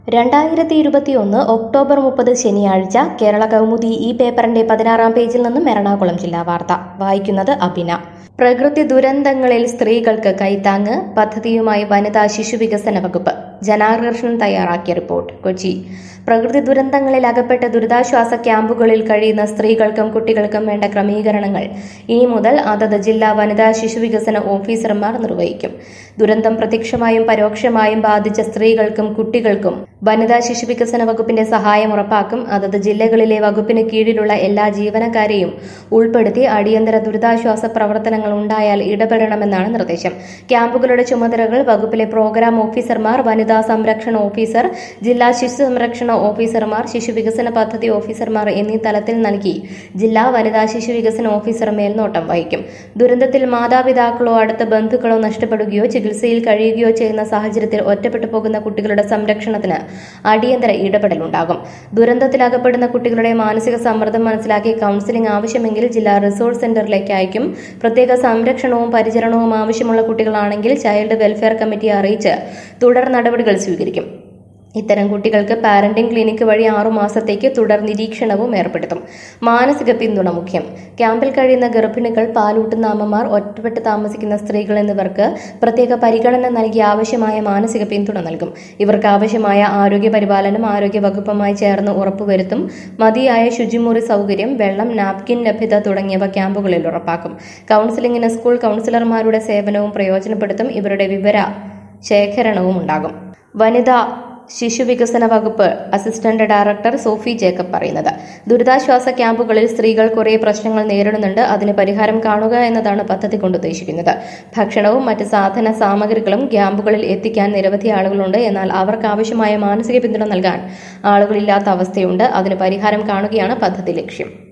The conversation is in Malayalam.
രണ്ടായിരത്തി ഇരുപത്തിയൊന്ന് ഒക്ടോബർ മുപ്പത് ശനിയാഴ്ച കേരള കൗമുദി ഈ പേപ്പറിന്റെ പതിനാറാം പേജിൽ നിന്നും എറണാകുളം ജില്ലാ വാർത്ത വായിക്കുന്നത് അഭിന പ്രകൃതി ദുരന്തങ്ങളിൽ സ്ത്രീകൾക്ക് കൈത്താങ്ങ് പദ്ധതിയുമായി വനിതാ ശിശു വികസന വകുപ്പ് ജനാകർഷണം തയ്യാറാക്കിയ റിപ്പോർട്ട് കൊച്ചി പ്രകൃതി ദുരന്തങ്ങളിൽ അകപ്പെട്ട ദുരിതാശ്വാസ ക്യാമ്പുകളിൽ കഴിയുന്ന സ്ത്രീകൾക്കും കുട്ടികൾക്കും വേണ്ട ക്രമീകരണങ്ങൾ ഇനി മുതൽ അതത് ജില്ലാ വനിതാ ശിശു വികസന ഓഫീസർമാർ നിർവഹിക്കും ദുരന്തം പ്രത്യക്ഷമായും പരോക്ഷമായും ബാധിച്ച സ്ത്രീകൾക്കും കുട്ടികൾക്കും വനിതാ ശിശു വികസന വകുപ്പിന്റെ സഹായം ഉറപ്പാക്കും അതത് ജില്ലകളിലെ വകുപ്പിന് കീഴിലുള്ള എല്ലാ ജീവനക്കാരെയും ഉൾപ്പെടുത്തി അടിയന്തര ദുരിതാശ്വാസ പ്രവർത്തനങ്ങൾ ഉണ്ടായാൽ ഇടപെടണമെന്നാണ് നിർദ്ദേശം ക്യാമ്പുകളുടെ ചുമതലകൾ വകുപ്പിലെ പ്രോഗ്രാം ഓഫീസർമാർ വനിതാ സംരക്ഷണ ഓഫീസർ ജില്ലാ ശിശു സംരക്ഷണ ഓഫീസർമാർ ശിശു വികസന പദ്ധതി ഓഫീസർമാർ എന്നീ തലത്തിൽ നൽകി ജില്ലാ വനിതാ ശിശു വികസന ഓഫീസർ മേൽനോട്ടം വഹിക്കും ദുരന്തത്തിൽ മാതാപിതാക്കളോ അടുത്ത ബന്ധുക്കളോ നഷ്ടപ്പെടുകയോ ചികിത്സയിൽ കഴിയുകയോ ചെയ്യുന്ന സാഹചര്യത്തിൽ ഒറ്റപ്പെട്ടു പോകുന്ന കുട്ടികളുടെ സംരക്ഷണത്തിന് അടിയന്തര ഇടപെടലുണ്ടാകും ദുരന്തത്തിലകപ്പെടുന്ന കുട്ടികളുടെ മാനസിക സമ്മർദ്ദം മനസ്സിലാക്കി കൌൺസിലിംഗ് ആവശ്യമെങ്കിൽ ജില്ലാ റിസോഴ്സ് സെന്ററിലേക്ക് അയക്കും പ്രത്യേക സംരക്ഷണവും പരിചരണവും ആവശ്യമുള്ള കുട്ടികളാണെങ്കിൽ ചൈൽഡ് വെൽഫെയർ കമ്മിറ്റിയെ അറിയിച്ച് തുടർ നടപടികൾ സ്വീകരിക്കും ഇത്തരം കുട്ടികൾക്ക് പാരന്റിംഗ് ക്ലിനിക്ക് വഴി ആറുമാസത്തേക്ക് തുടർ നിരീക്ഷണവും ഏർപ്പെടുത്തും മാനസിക പിന്തുണ മുഖ്യം ക്യാമ്പിൽ കഴിയുന്ന ഗർഭിണികൾ പാലൂട്ടുന്ന അമ്മമാർ ഒറ്റപ്പെട്ട് താമസിക്കുന്ന സ്ത്രീകൾ എന്നിവർക്ക് പ്രത്യേക പരിഗണന നൽകി ആവശ്യമായ മാനസിക പിന്തുണ നൽകും ഇവർക്ക് ആവശ്യമായ ആരോഗ്യ പരിപാലനം ആരോഗ്യ വകുപ്പുമായി ചേർന്ന് ഉറപ്പുവരുത്തും മതിയായ ശുചിമുറി സൗകര്യം വെള്ളം നാപ്കിൻ ലഭ്യത തുടങ്ങിയവ ക്യാമ്പുകളിൽ ഉറപ്പാക്കും കൌൺസിലിംഗിന് സ്കൂൾ കൌൺസിലർമാരുടെ സേവനവും പ്രയോജനപ്പെടുത്തും ഇവരുടെ വിവര ശേഖരണവും ഉണ്ടാകും വനിതാ ശിശു വികസന വകുപ്പ് അസിസ്റ്റന്റ് ഡയറക്ടർ സോഫി ജേക്കബ് പറയുന്നത് ദുരിതാശ്വാസ ക്യാമ്പുകളിൽ സ്ത്രീകൾ കുറേ പ്രശ്നങ്ങൾ നേരിടുന്നുണ്ട് അതിന് പരിഹാരം കാണുക എന്നതാണ് പദ്ധതി കൊണ്ട് ഉദ്ദേശിക്കുന്നത് ഭക്ഷണവും മറ്റ് സാധന സാമഗ്രികളും ക്യാമ്പുകളിൽ എത്തിക്കാൻ നിരവധി ആളുകളുണ്ട് എന്നാൽ അവർക്ക് ആവശ്യമായ മാനസിക പിന്തുണ നൽകാൻ ആളുകളില്ലാത്ത അവസ്ഥയുണ്ട് അതിന് പരിഹാരം കാണുകയാണ് പദ്ധതി ലക്ഷ്യം